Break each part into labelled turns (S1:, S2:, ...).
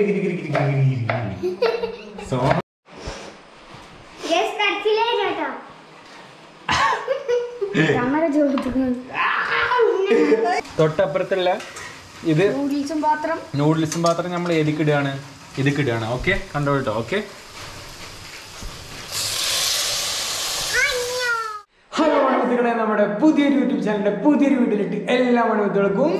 S1: So
S2: yes കടച്ചിലേ ചേട്ടാ camera ചോദിക്കുന്നു
S1: തൊട്ടപ്പുറത്തുള്ള ഇത്
S2: നൂഡിൽസും പാത്രം
S1: നൂഡിൽസും പാത്രം നമ്മൾ ഏതിക്ക് ഇടുകയാണ് ഇതിക്ക് ഇടുകയാണ് ഓക്കെ കണ്ടോ കേട്ടോ ഓക്കെ ഹലോ മണവത്തുകളെ നമ്മുടെ പുതിയൊരു യൂട്യൂബ് ചാനലിന്റെ പുതിയൊരു വീട്ടിലിട്ട് എല്ലാ മണവത്തുകൾക്കും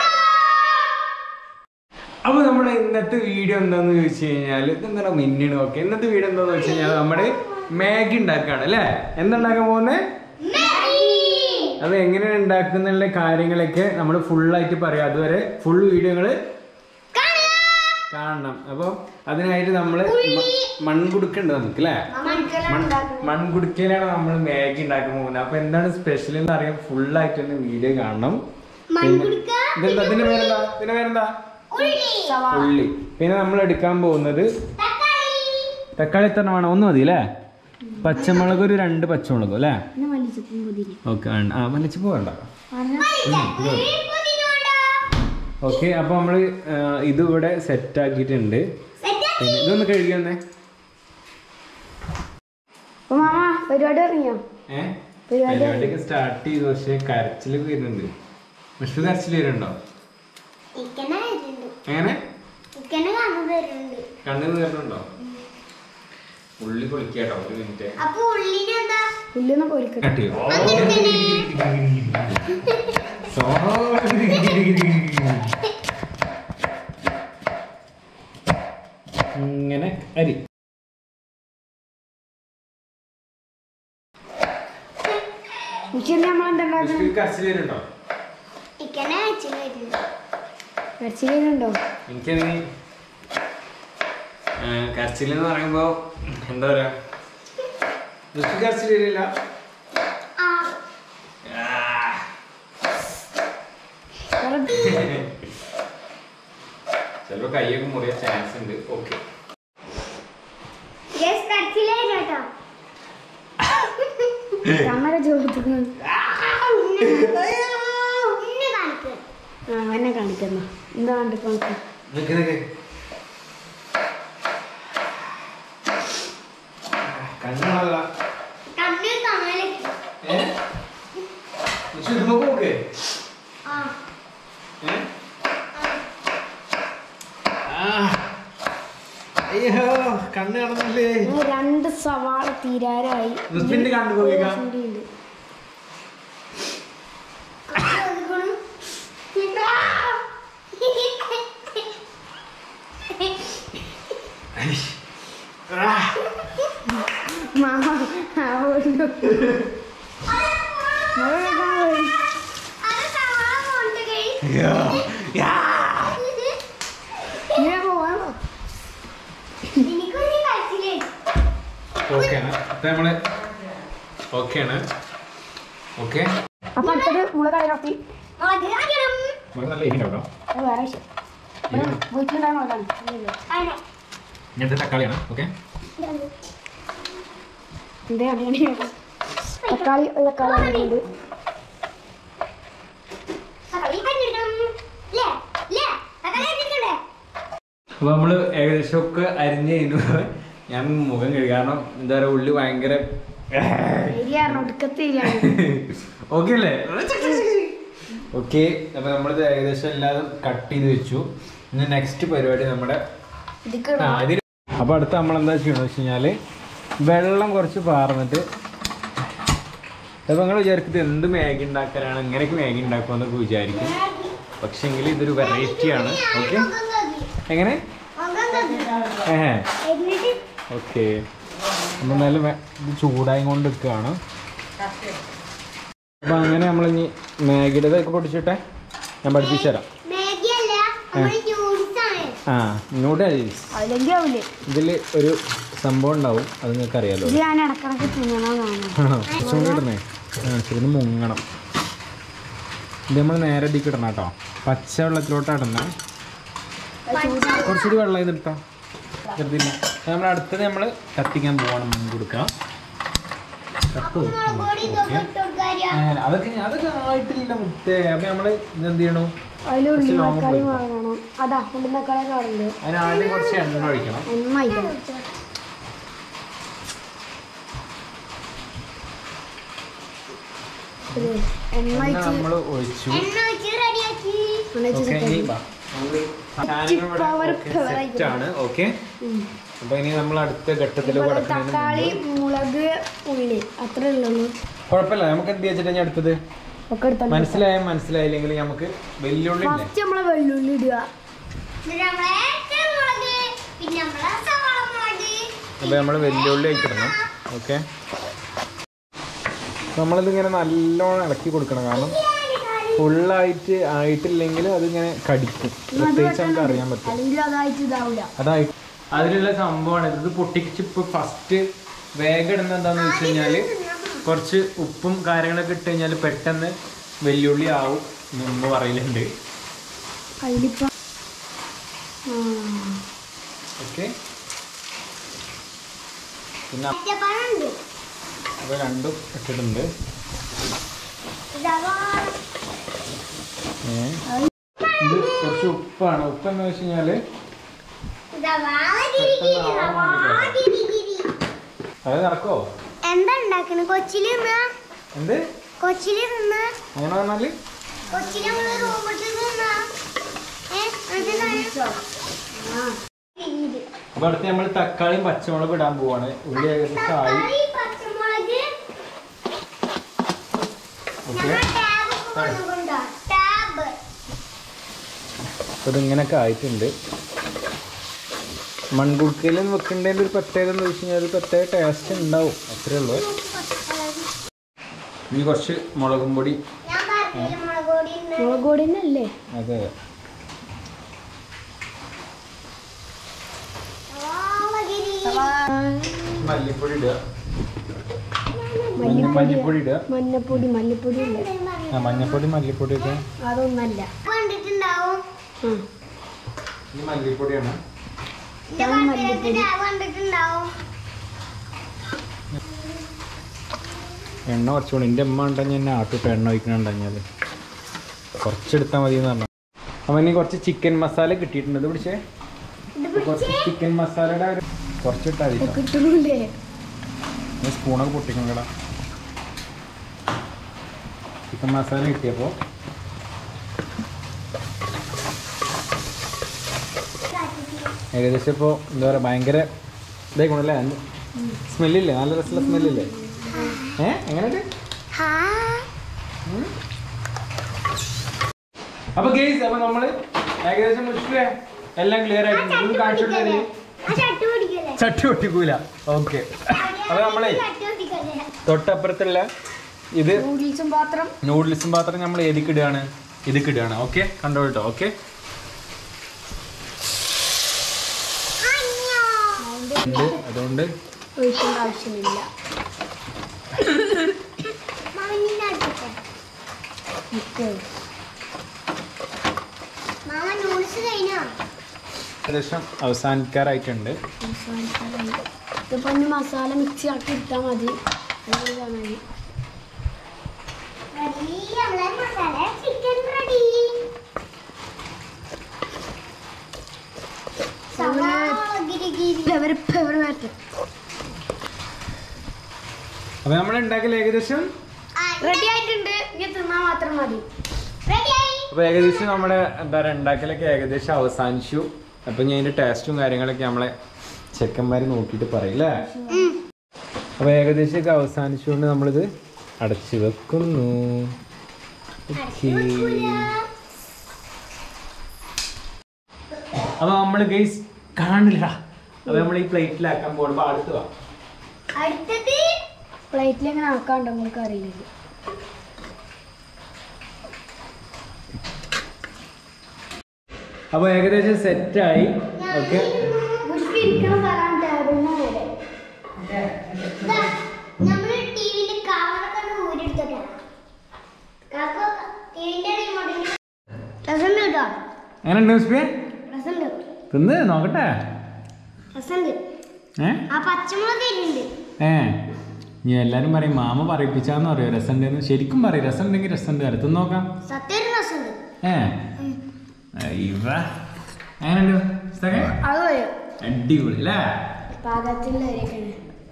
S1: അപ്പൊ നമ്മുടെ ഇന്നത്തെ വീഡിയോ എന്താന്ന് ചോദിച്ചു കഴിഞ്ഞാൽ ഇതെന്താണ് മിന്നിണ് ഓക്കെ ഇന്നത്തെ വീഡിയോ എന്താന്ന് വെച്ച് കഴിഞ്ഞാൽ നമ്മുടെ മാഗി ഉണ്ടാക്കുകയാണ് അല്ലേ എന്തുണ്ടാക്കാൻ പോകുന്നത് അത് എങ്ങനെയാണ് ഉണ്ടാക്കുന്നുള്ള കാര്യങ്ങളൊക്കെ നമ്മൾ ഫുള്ളായിട്ട് പറയാം അതുവരെ ഫുൾ വീഡിയോകൾ കാണണം അപ്പോൾ അതിനായിട്ട് നമ്മൾ മൺകുടുക്കുണ്ട് നമുക്ക് അല്ലേ മൺകുടുക്കയിലാണ് നമ്മൾ മാഗി ഉണ്ടാക്കാൻ പോകുന്നത് അപ്പൊ എന്താണ് സ്പെഷ്യൽ എന്ന് അറിയാൻ ഫുള്ളായിട്ട് ഒന്ന് വീഡിയോ കാണണം പിന്നെ ഇതെന്താ ഇതിന്റെ പേരെന്താ ഇതിന്റെ പേരെന്താ ഉള്ളി പിന്നെ നമ്മൾ എടുക്കാൻ പോകുന്നത് തക്കാളി എത്ര വേണം ഒന്ന് മതി അല്ലേ പച്ചമുളക് ഒരു രണ്ട് പച്ചമുളകും അല്ലേ
S2: പിന്നെ മല്ലിച്ചപ്പും പുതിരി
S1: ഓക്കെ ആ മല്ലിച്ചപ്പ് വേണ്ട ഓക്കെ അപ്പൊ നമ്മള് ആ, ഇത് ഇവിടെ സെറ്റ് ആക്കിയിട്ടുണ്ട് പിന്നെ ഇതൊന്ന് കഴുകി വന്നേ
S2: അപ്പൊ മാമ പരിപാടി ഇറങ്ങിയോ
S1: ഏഹ്
S2: പരിപാടി
S1: പരിപാടിയൊക്കെ സ്റ്റാർട്ട് ചെയ്തു പക്ഷെ കരച്ചിലൊക്കെ വരുന്നുണ്ട് വിഷു കരച്ചിൽ വരുന്നുണ്ടോ എങ്ങനെ കണ്ണിന് വരുന്നുണ്ടോ ഉള്ളി പൊളിക്കാട്ടോ ഒരു മിനിറ്റ്
S2: അപ്പൊ ഉള്ളിനെന്താ ഉള്ളിന്ന് പൊരിക്കട്ടെ
S1: കട്ട് ചെയ്യോ സോ ഇങ്ങനെ അരി
S2: ഉച്ചയിൽ നമ്മൾ എന്താ
S1: വിഷു കരച്ചിൽ വരുന്നുണ്ടോ
S2: കരച്ചിലുണ്ടോ
S1: എനിക്കാണെങ്കിൽ കരച്ചിൽ എന്ന് പറയുമ്പോ എന്താ പറയാ വിഷു കരച്ചിൽ വരില്ല ചിലപ്പോ കൈയൊക്കെ മുറിയാൻ ചാൻസ് ഉണ്ട് ഓക്കെ
S2: ക്യാമറ ചോദിക്കുന്നു ആ എന്നെ കാണിക്കുന്ന എന്താ കാണിക്കുന്ന
S1: നിക്ക് നിക്ക് കണ്ണുള്ള ഏ വിഷു ഇത് നോക്ക് നോക്ക് ഏ ആ. അയ്യോ കണ്ണ് കാണുന്നില്ലേ
S2: ഇനി രണ്ട് സവാള തീരാറായി
S1: ഹസ്ബൻഡ് കണ്ടു പോയിക്കാ
S2: ഉണ്ട് മാമ ആ ഉണ്ട്. മഴ കേൾക്കാൻ പോയി. ഇങ്ങനെ പോവാണോ
S1: ഓക്കെയാണ് അപ്പൊ നമ്മള് ഓക്കെയാണ് ഓക്കെ
S2: അപ്പൊ അടുത്തത് മുളക് കടയിലോട്ടി
S1: നല്ല എരിയുണ്ടോ
S2: അത് വേറെ വിഷയം വീട്ടിലുണ്ടായ മുളകാണ് ഇല്ലല്ലോ.
S1: ഇങ്ങനത്തെ തക്കാളിയാണ് ഓക്കെ
S2: എന്തേ അങ്ങനെ തക്കാളി ഒരു തക്കാളി ഉണ്ട്
S1: അപ്പൊ നമ്മള് ഏകദേശം ഒക്കെ അരിഞ്ഞ് കഴിഞ്ഞു ഞാൻ മുഖം കഴുകി കാരണം എന്താ പറയാ ഉള്ളി ഭയങ്കര
S2: ഏരിയാണ് ഒടുക്കത്തെ ഏരിയാണ്
S1: ഓക്കെ അല്ലേ ഓക്കെ അപ്പൊ നമ്മളിത് ഏകദേശം എല്ലാം കട്ട് ചെയ്ത് വെച്ചു ഇനി നെക്സ്റ്റ് പരിപാടി നമ്മുടെ
S2: ഇതിക്ക്
S1: ആ, ഇതിന് അപ്പൊ അടുത്ത് നമ്മൾ എന്താ ചെയ്യണമെന്ന് വെച്ച് കഴിഞ്ഞാല് വെള്ളം കുറച്ച് പാർന്നിട്ട് അപ്പൊ നിങ്ങൾ വിചാരിക്കുന്നത് എന്ത് മാഗി ഉണ്ടാക്കാനാണ് ഇങ്ങനെയൊക്കെ മാഗി ഉണ്ടാക്കുമെന്നൊക്കെ വിചാരിക്കും പക്ഷെങ്കിൽ ഇതൊരു വെറൈറ്റി ആണ് ഓക്കെ എങ്ങനെ ഏഹ് ഓക്കെ നമ്മൾ നല്ല വെ- ഇത് ചൂടായി കൊണ്ട് നിൽക്കുകയാണ് അപ്പൊ അങ്ങനെ നമ്മൾ ഇനി മാഗിയുടെ ഇതൊക്കെ പൊടിച്ചിട്ടെ ഞാൻ പഠിപ്പിച്ചു തരാം ആ നൂഡിൽസ്
S2: അല്ലെങ്കിൽ ആവില്ലേ
S1: ഇതിൽ ഒരു സംഭവം ഉണ്ടാവും അത് നിങ്ങൾക്ക് അറിയാലോ
S2: ഇത് ഞാൻ ഇടക്കിടക്ക് തിന്നണമെന്നാണ്
S1: ആണോ കുറച്ചും കൂടി ഇടണേ ആ ശരി ഇത് മുങ്ങണം ഇത് നമ്മൾ നേരെ ഇതിക്ക് ഇടണം കേട്ടോ പച്ച വെള്ളത്തിലോട്ടാണ് ഇടണേ കുറച്ചുകൂടി വെള്ളം ചെയ്തിട്ടോ ചെറുതില്ല നമ്മൾ അടുത്തത് നമ്മൾ കത്തിക്കാൻ പോകണം മുൻ കൊടുക്കാം കത്തോ ഓക്കെ അതൊക്കെ അതൊക്കെ ആയിട്ടില്ല മുത്തേ അപ്പം നമ്മൾ ഇതെന്ത് ചെയ്യണു
S2: അതിൽ ഉള്ളി
S1: കുറച്ച് long
S2: തക്കാളി
S1: പോയി.
S2: വാങ്ങണം അതാ ഉള്ളി തക്കാളി കാണുന്നുണ്ട്
S1: അതിന് ആദ്യം കുറച്ച് എണ്ണ ഒഴിക്കണം
S2: നന്നായിക്കണം ഇത് എണ്ണ
S1: എണ്ണ
S2: ഒഴിച്ച്
S1: നമ്മൾ ഒഴിച്ചു
S2: എണ്ണ ഒഴിച്ച്
S1: ഓക്കെ
S2: set
S1: ഇനി
S2: ആക്കി.
S1: ബാ. നമ്മള് സാധനങ്ങൾ ഇവിടെ
S2: power
S1: ഒക്കെ
S2: power
S1: set
S2: ആയിക്കോട്ടെ.
S1: ആണ് ഓക്കെ
S2: ഉം.
S1: അപ്പൊ ഇനി നമ്മൾ അടുത്ത ഘട്ടത്തിൽ
S2: ഇതുപോലെ
S1: കൊടുക്കുന്നതിന്
S2: തക്കാളി
S1: മുമ്പ്
S2: മുളക് ഉള്ളി അത്രേ ഉള്ളൂ
S1: കുഴപ്പമില്ല നമുക്ക് എന്ത് വെച്ചിട്ട് ഞാൻ അടുത്തത്
S2: ഒക്കെ എടുത്താൽ
S1: മനസ്സിലായ മനസ്സിലായില്ലെങ്കിൽ നമുക്ക് വെല്ലുള്ളി ഇല്ലേ
S2: ഫസ്റ്റ് നമ്മളെ വെള്ളുള്ളി ഇടുക
S3: പിന്നെ നമ്മളെ സവാള മുളക്
S1: അപ്പൊ നമ്മൾ വെല്ലുള്ളി ആയിക്കിടണം ഓക്കെ നമ്മളിത് ഇങ്ങനെ നല്ലോണം ഇളക്കി കൊടുക്കണം കാരണം ഫുള്ളായിട്ട് ആയിട്ടില്ലെങ്കിൽ അതിങ്ങനെ കടിക്കും പ്രത്യേകിച്ച് നമുക്ക് അറിയാൻ പറ്റും
S2: അല്ലെങ്കിൽ അതായിട്ട് ഇതാവില്ല
S1: അതായി അതിലുള്ള സംഭവമാണ് ഇത് പൊട്ടിച്ച് ഇപ്പൊ ഫസ്റ്റ് വേഗം ഇടുന്ന എന്താന്ന് വെച്ച് കഴിഞ്ഞാല് കുറച്ച് ഉപ്പും കാര്യങ്ങളൊക്കെ ഇട്ട് കഴിഞ്ഞാൽ പെട്ടെന്ന് വെല്ലുള്ളി ആവും എന്ന് ഉമ്മ പറയലുണ്ട്
S2: അതിലിപ്പോ ആ.
S1: ഓക്കെ പിന്നെ
S3: ഒറ്റപ്പാടുണ്ട്
S1: അപ്പൊ രണ്ടും ഇട്ടിട്ടുണ്ട്
S3: സവാള
S1: ഏ. ഇത് കുറച്ച് ഉപ്പാണ് ഉപ്പ് എന്ന് വെച്ച് കഴിഞ്ഞാല്
S3: സവാള ഗിരി ഗിരി സവാള ഗിരി ഗിരി
S1: അത് നടക്കോ
S3: എന്താ ഉണ്ടാക്കണേ കൊച്ചിയിൽ നിന്നാ
S1: എന്ത്
S3: കൊച്ചിയിൽ നിന്നാ
S1: അങ്ങനെ പറഞ്ഞാല്
S3: കൊച്ചിയിൽ നമ്മള് റൂമിട്ട് നിന്നാ ഏ എന്നിട്ട്
S1: അപ്പൊ അടുത്ത് നമ്മൾ തക്കാളിയും പച്ചമുളകും ഇടാൻ പോവാണ് ഉള്ളി ഏകദേശം ആയി
S3: തക്കാളി പച്ചമുളക്
S1: ഓക്കെ
S3: ഞങ്ങൾ ടാബ് കൊണ്ടുകൊണ്ടോ ടാബ്
S1: അപ്പൊ ഇതിങ്ങനൊക്കെ ആയിട്ടുണ്ട് മൺകുടുക്കയിൽ വെക്കേണ്ടതിന്റെ ഒരു പ്രത്യേകത എന്ന് വെച്ച് കഴിഞ്ഞാൽ ഒരു പ്രത്യേക ടേസ്റ്റ് ഉണ്ടാവും അത്രേ ഉള്ളൂ ഇനി കുറച്ച് മുളകും പൊടി
S3: ഞാൻ പറഞ്ഞില്ല മുളക് പൊടി ഉണ്ട്.
S2: മുളക് പൊടി അല്ലേ
S1: അതെ
S3: സവാള ഗിരി
S1: മല്ലിപ്പൊടി ഇടുക
S2: മല്ലിപ്പൊടി
S1: മല്ലിപ്പൊടി ഇടുക
S2: മഞ്ഞപ്പൊടി മല്ലിപ്പൊടി ഇല്ല
S1: ആ മഞ്ഞപ്പൊടി മല്ലിപ്പൊടി ഒക്കെ
S2: അതൊന്നല്ല
S3: കണ്ടിട്ടുണ്ടാവും
S2: ആ
S1: ഈ മല്ലിപ്പൊടിയാണ്
S3: എന്റെ
S2: ഇതാണ്
S3: പണ്ടൊക്കെ
S2: മല്ലിപ്പൊടി.
S3: ടാബ് കണ്ടിട്ടുണ്ടാവും
S1: എണ്ണ കുറച്ചുകൂടി എൻ്റെ അമ്മ ഉണ്ടെങ്കിൽ എന്നെ ആട്ടിട്ട് എണ്ണ ഒഴിക്കണുണ്ടെങ്കിൽ കുറച്ചെടുത്താൽ മതി എന്ന് പറഞ്ഞു അപ്പം ഇനി കുറച്ച് ചിക്കൻ മസാല കിട്ടിയിട്ടുണ്ട് ഇത് പിടിച്ചേ
S3: ഇത്
S1: കുറച്ച് ചിക്കൻ മസാലയുടെ ഒരു കുറച്ചിട്ടാൽ മതി കേട്ടോ.
S2: കിട്ടണില്ലേ
S1: ഈ സ്പൂണൊക്കെ പൊട്ടിക്കണം കേടാ ചിക്കൻ മസാല കിട്ടിയപ്പോൾ ഏകദേശം ഇപ്പോൾ എന്താ പറയുക ഭയങ്കര ഇതായിക്കോണല്ലേ സ്മെല്ലില്ലേ നല്ല രസമുള്ള സ്മെല്ലില്ലേ ഏ എങ്ങനെയുണ്ട്
S3: ഹാ
S1: അപ്പൊ ഗെയ്സ് അപ്പൊ നമ്മള് ഏകദേശം മുഷ്കിലേ എല്ലാം ക്ലിയർ ആയിട്ടുണ്ട് ഇത് കാണിച്ചു കൊടുത്തത്
S3: ആ ചട്ടി പിടിക്കല്ലേ
S1: ചട്ടി ഒട്ടിക്കൂല ഓക്കെ അപ്പൊ നമ്മളെ
S3: ചട്ടി പിടിക്കല്ലേ
S1: തൊട്ടപ്പുറത്തുള്ള ഇത്
S2: നൂഡിൽസും പാത്രം
S1: നൂഡിൽസും പാത്രം നമ്മൾ ഏതിക്ക് ഇടുകയാണ് ഇതിക്ക് ഇടുകയാണ് ഓക്കെ കണ്ടോ കേട്ടോ ഓക്കെ ഉണ്ട് അതുകൊണ്ട്
S2: ഒഴിക്കേണ്ട ആവശ്യമില്ല ഓക്കെ
S3: മാമ നൂഡിൽസ് കഴിഞ്ഞോ
S1: ഏകദേശം അവസാനിക്കാറായിട്ടുണ്ട്
S2: ഇതിപ്പോ ഇനി മസാല മിക്സ് ആക്കി ഇട്ടാൽ മതി അതുപോലെ കാണാൻ
S3: റെഡി നമ്മളെ മസാല ചിക്കൻ റെഡി സവാള ഗിരി ഗിരി
S2: പെവർ പെവർ മാറ്റം
S1: അപ്പൊ നമ്മൾ ഉണ്ടാക്കൽ ഏകദേശം
S2: റെഡി ആയിട്ടുണ്ട് ഇനി തിന്നാൻ മാത്രം മതി
S3: റെഡിയായി
S1: അപ്പൊ ഏകദേശം നമ്മുടെ എന്താ പറയുക ഉണ്ടാക്കലൊക്കെ ഏകദേശം അവസാനിച്ചു അപ്പൊ ഞാൻ അതിന്റെ ടേസ്റ്റും കാര്യങ്ങളൊക്കെ നമ്മളെ ചെക്കന്മാര് നോക്കിയിട്ട് പറയും അല്ലേ അപ്പൊ ഏകദേശം ഒക്കെ അവസാനിച്ചുകൊണ്ട് നമ്മളിത് അടച്ചു വെക്കുന്നു Okay. അപ്പൊ നമ്മള് ഗൈസ് കാണില്ല അപ്പൊ നമ്മൾ ഈ പ്ലേറ്റിലാക്കാൻ പോകുമ്പോ അടുത്ത് വാ
S3: അടുത്തത്
S2: പ്ലേറ്റിൽ എങ്ങനെ ആക്കാണ്ടോ നിങ്ങൾക്ക് അറിയില്ല
S1: അപ്പൊ ഏകദേശം സെറ്റായി ഓക്കെ
S2: ഇരിക്കണം പറയാൻ ടേബിളിന് നേരെ
S3: ദാ, നമ്മള് ടിവിന്റെ കവറൊക്കെ ഒന്ന് ഊരിയെടുത്തിട്ടാണ് കാക്കോ ടിവിന്റെ റിമോട്ടിന് രസമുണ്ട് കേട്ടോ
S1: എങ്ങനെ ഉണ്ട് മിസ്ബിയെ
S3: രസമുണ്ട്
S1: തിന്ന് നോക്കട്ടെ
S3: രസമുണ്ട്
S1: ഏ
S3: ആ പച്ചമുളക് എരിയുണ്ട്
S1: ഏ നീ എല്ലാരും പറയും മാമ പറയിപ്പിച്ചാന്ന് പറയോ രസമുണ്ടെന്ന് ശരിക്കും പറയും രസം ഉണ്ടെങ്കിൽ രസമുണ്ട് അടുത്ത് നോക്കാം
S3: സത്യം രസമുണ്ട്
S1: ഏ അയ്യവ. എങ്ങനെയുണ്ട് ഉസ്താദേ?
S2: അത് വരും
S1: അടിപൊളി അല്ലേ
S2: പാകത്തിൻ്റെ അരിയൊക്കെയാണ്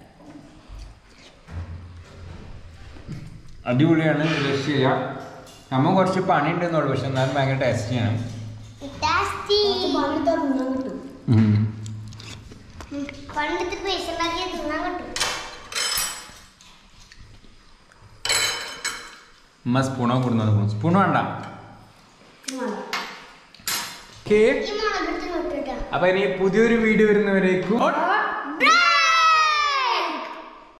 S1: അടിപൊളിയാണ് ടേസ്റ്റ് ചെയ്യാം നമ്മ കുറച്ച് പണി ഉണ്ടെന്നുള്ളൂ പക്ഷെ എന്നാലും ഭയങ്കര ടേസ്റ്റ് ചെയ്യണം
S3: ടേസ്റ്റി
S2: കുറച്ച് പണിയെടുത്താൽ തിന്നാൻ കിട്ടും
S3: പണ്ടത്തെ പൈസ ഉണ്ടാക്കിയ തിന്നാൻ കിട്ടും
S1: ഉമ്മ സ്പൂണോ കൊടുക്കുന്നത് സ്പൂൺ വേണ്ട
S2: ഇത് വേണ്ട.
S1: ഓക്കേ
S3: ഈ മുളകെടുത്ത് നോക്കിട്ടാ
S1: അപ്പൊ ഇനി പുതിയൊരു വീഡിയോ വരുന്നവരേക്കും
S3: ബ്രോ